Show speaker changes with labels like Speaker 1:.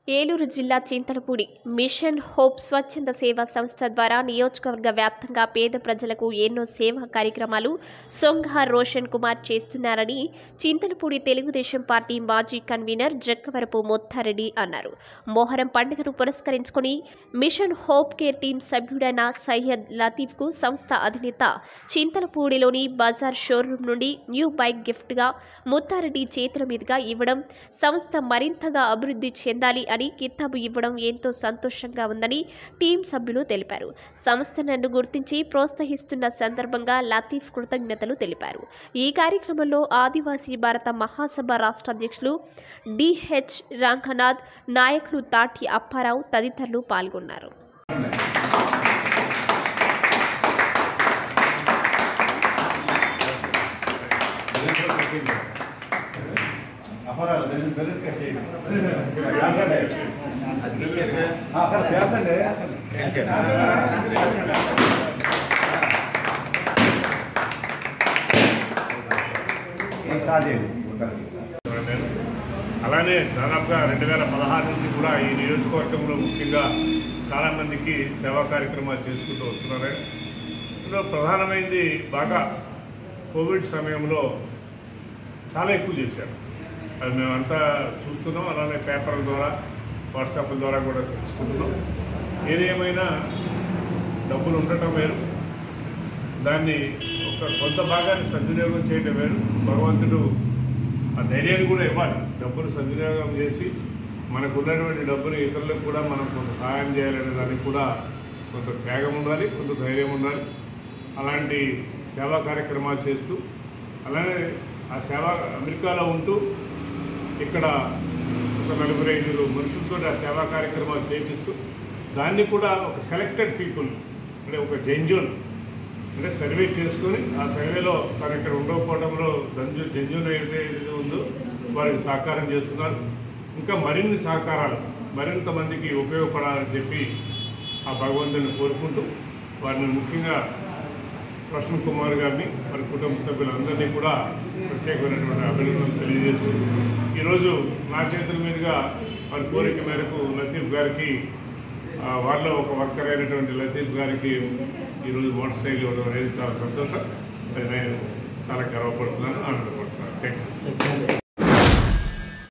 Speaker 1: ఏలూరు జిల్లా Chintalapudi machine hope స్వచ్ఛంద సేవా సంస్థ ద్వారా నియోజకవర్గ వ్యాప్తంగా పేద ప్రజలకు ఎన్నో సేవా కార్యక్రమాలు సొంగ రోషన్ కుమార్ చేస్తున్నారని చింతలపూడి తెలుగుదేశం పార్టీ మాజీ కన్వీనర్ జక్కవరపు మొత్తారెడ్డి అన్నారు మొహరం పండుగను పురస్కరించుకుని మిషన్ హోప్ కేర్ టీం సభ్యుడైన సయ్యద్ లతీఫ్కు సంస్థ అధినేత చింతలపూడిలోని బజార్ షోరూం నుండి న్యూ బైక్ గిఫ్ట్గా ముత్తారెడ్డి చేతుల మీదుగా ఇవ్వడం సంస్థ మరింతగా అభివృద్ధి చెందాలి అని కితాబు ఇవ్వడం ఎంతో సంతోషంగా ఉందని టీం సభ్యులు తెలిపారు సంస్థ నన్ను గుర్తించి ప్రోత్సహిస్తున్న సందర్భంగా లతీఫ్ కృతజ్ఞతలు తెలిపారు ఈ కార్యక్రమంలో ఆదివాసీ భారత మహాసభ రాష్ట్ర అధ్యక్షులు డిహెచ్ రంగనాథ్ నాయకులు తాటి అప్పారావు తదితరులు పాల్గొన్నారు
Speaker 2: అపరాలు దాన్ని బ్యాలెన్స్ కట్ చేయండి అక్కడ పేసండి స్టార్ట్ చేయండి
Speaker 3: నేను అలానే దాదాపుగా రెండు వేల పదహారు నుంచి కూడా ఈ నియోజకవర్గంలో ముఖ్యంగా చాలామందికి సేవా కార్యక్రమాలు చేసుకుంటూ వస్తున్నారు ఇందులో ప్రధానమైనది బాగా కోవిడ్ సమయంలో చాలా ఎక్కువ చేశారు అది మేమంతా చూస్తున్నాం అలానే పేపర్ల ద్వారా వాట్సాప్ ద్వారా కూడా తెలుసుకుంటున్నాం ఏదేమైనా డబ్బులు ఉండటం వేరు దాన్ని ఒక కొంత భాగాన్ని సద్వినియోగం చేయడం వేరు భగవంతుడు ఆ ధైర్యాన్ని కూడా ఇవ్వాలి డబ్బులు సద్వినియోగం చేసి మనకు ఉన్నటువంటి డబ్బులు ఇతరులకు కూడా మనం కొంత సహాయం చేయాలనే దానికి కూడా కొంత త్యాగం ఉండాలి కొంత ధైర్యం ఉండాలి అలాంటి సేవా కార్యక్రమాలు చేస్తూ అలానే ఆ సేవ అమెరికాలో ఉంటూ ఇక్కడ ఒక నలుగురు ఐదుగురు మనుషులతో ఆ సేవా కార్యక్రమాలు చేపిస్తూ దాన్ని కూడా ఒక సెలెక్టెడ్ పీపుల్ అంటే ఒక జెన్జున్ అంటే సర్వే చేసుకొని ఆ సర్వేలో తను ఇక్కడ ఉండకపోవడంలో దంజు జెన్యున్ అయితే ఏది ఉందో వారికి సహకారం చేస్తున్నారు ఇంకా మరిన్ని సహకారాలు మరింత మందికి ఉపయోగపడాలని చెప్పి ఆ భగవంతుని కోరుకుంటూ వారిని ముఖ్యంగా ప్రసన్న కుమార్ గారిని వారి కుటుంబ సభ్యులందరినీ కూడా ప్రత్యేకమైనటువంటి అభినందనలు తెలియజేస్తూ ఈరోజు నా చేతుల మీదుగా వారి కోరిక మేరకు లతీఫ్ గారికి ఆ, వారిలో ఒక వర్కర్ అయినటువంటి లతీఫ్ గారికి ఈరోజు మోటార్ సైకిల్ ఇవ్వడం అనేది చాలా సంతోషం అది నేను చాలా గర్వపడుతున్నాను ఆనందపడుతున్నాను థ్యాంక్ యూ